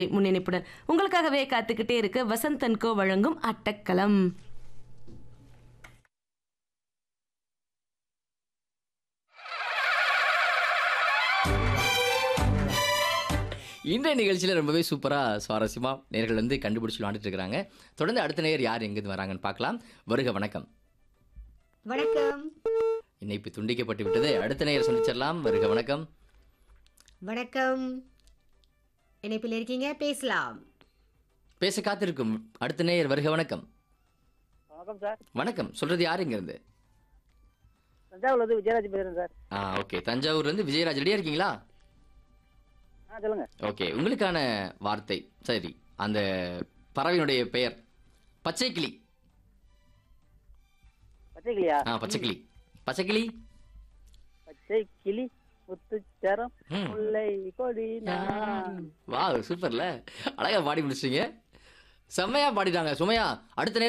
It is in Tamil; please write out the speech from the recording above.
முன்னிணைப்புடன் உங்களுக்காகவே காத்துக்கிட்டே இருக்கு வசந்தன்கோ வழங்கும் அட்டக்களம் இன்றைய நிகழ்ச்சியில் ரொம்பவே சூப்பராக சுவாரஸ்யமாக நேர்கள் வந்து கண்டுபிடிச்சு விளாண்டுட்டு இருக்கிறாங்க தொடர்ந்து அடுத்த நேயர் யார் எங்கேருந்து வராங்கன்னு பார்க்கலாம் வருக வணக்கம் வணக்கம் இணைப்பு துண்டிக்கப்பட்டு விட்டது அடுத்த நேயர் சந்திச்சிடலாம் வருக வணக்கம் வணக்கம் இணைப்பில் இருக்கீங்க பேசலாம் பேச காத்திருக்கும் அடுத்த நேயர் வருக வணக்கம் வணக்கம் சார் வணக்கம் சொல்றது யார் இருந்து தஞ்சாவூர்ல இருந்து விஜயராஜ் பேசுறேன் சார் ஆ ஓகே தஞ்சாவூர்லேருந்து விஜயராஜ் ரெடியாக இருக்கீங்களா ஆ சொல்லுங்க ஓகே உங்களுக்கான வார்த்தை சரி அந்த பறவையினுடைய பெயர் பச்சை கிளி பச்சை கிளியா ஆ பச்சை கிளி பச்சை கிளி பச்சை கிளி முத்துச்சரம் ம். முல்லை கொடி நான். வா சூப்பர்ல அழகா பாடி முடிச்சிட்டீங்க செம்மையா பாடிட்டாங்க சுமையா அடுத்த நேரம்